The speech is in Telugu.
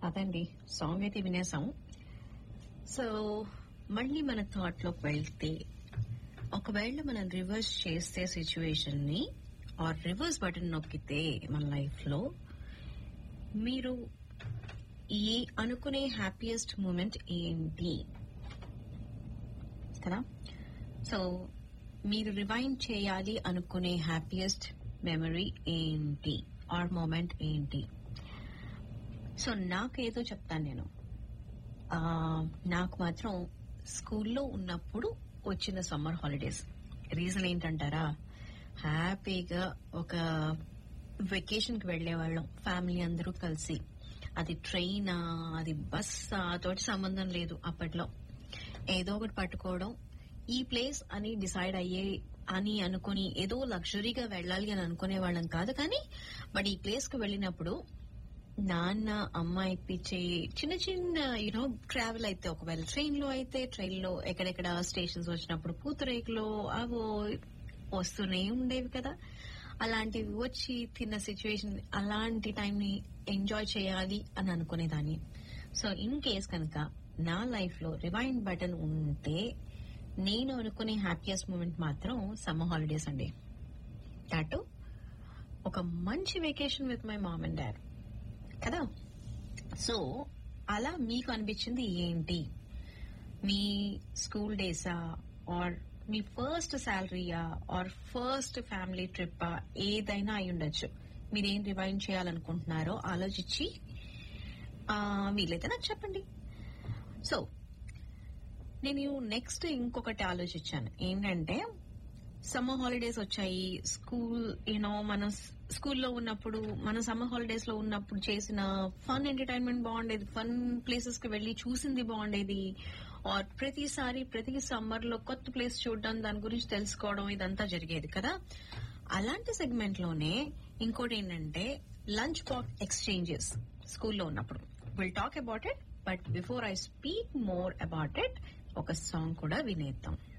అదండి సాంగ్ అయితే వినేసాం సో మళ్ళీ మన థాట్ లోకి వెళ్తే ఒకవేళ మనం రివర్స్ చేస్తే సిచ్యువేషన్ ని ఆర్ రివర్స్ బటన్ నొక్కితే మన లైఫ్ లో మీరు ఈ అనుకునే హ్యాపీయెస్ట్ మూమెంట్ ఏంటి కదా సో మీరు రివైండ్ చేయాలి అనుకునే హ్యాపీయెస్ట్ మెమరీ ఏంటి ఆర్ మూమెంట్ ఏంటి సో నాకేదో చెప్తాను నేను ఆ, నాకు మాత్రం స్కూల్లో ఉన్నప్పుడు వచ్చిన సమ్మర్ హాలిడేస్ రీజన్ ఏంటంటారా హ్యాపీగా ఒక వెకేషన్ కి వెళ్లేవాళ్ళం ఫ్యామిలీ అందరూ కలిసి అది ట్రైనా అది బస్సా తోటి సంబంధం లేదు అప్పట్లో ఏదో ఒకటి పట్టుకోవడం ఈ ప్లేస్ అని డిసైడ్ అయ్యే అని అనుకుని ఏదో లగ్జరీగా వెళ్ళాలి అని అనుకునే వాళ్ళం కాదు కానీ బట్ ఈ ప్లేస్ కు వెళ్ళినప్పుడు నాన్న అమ్మ ఇప్పించే చిన్న చిన్న యూనో ట్రావెల్ అయితే ఒకవేళ ట్రైన్ లో అయితే ట్రైన్ లో ఎక్కడెక్కడ స్టేషన్స్ వచ్చినప్పుడు పూతరేకులో అవో వస్తూనే ఉండేవి కదా అలాంటివి వచ్చి తిన్న సిచ్యువేషన్ అలాంటి టైం ని ఎంజాయ్ చేయాలి అని అనుకునేదాన్ని సో ఇన్ కేస్ కనుక నా లైఫ్ లో రివైండ్ బటన్ ఉంటే నేను అనుకునే హ్యాపీయెస్ట్ మూమెంట్ మాత్రం సమ్మర్ హాలిడేస్ అండి దాటు ఒక మంచి vacation with my mom and dad కదా సో అలా మీకు అనిపించింది ఏంటి మీ స్కూల్ డేసా ఆర్ మీ ఫస్ట్ శాలరీయా ఆర్ ఫస్ట్ ఫ్యామిలీ ట్రిప్ ఏదైనా అయి ఉండొచ్చు మీరేం రివైండ్ చేయాలనుకుంటున్నారో ఆలోచించి ఆ, వీలైతే నాకు చెప్పండి సో నేను నెక్స్ట్ ఇంకొకటి ఆలోచించాను ఏంటంటే సమ్మర్ హాలిడేస్ వచ్చాయి స్కూల్ యూనో మన స్కూల్లో ఉన్నప్పుడు మన సమ్మర్ హాలిడేస్ లో ఉన్నప్పుడు చేసిన ఫన్ ఎంటర్టైన్మెంట్ బాగుండేది ఫన్ ప్లేసెస్ కి వెళ్లి చూసింది బాగుండేది ఆర్ ప్రతిసారి ప్రతి సమ్మర్ లో కొత్త ప్లేస్ చూడడం దాని గురించి తెలుసుకోవడం ఇదంతా జరిగేది కదా అలాంటి సెగ్మెంట్ లోనే ఇంకోటి ఏంటంటే లంచ్ బాక్స్ ఎక్స్చేంజెస్ స్కూల్లో ఉన్నప్పుడు will talk about it but before I speak more about it ఒక సాంగ్ కూడా వినేద్దాం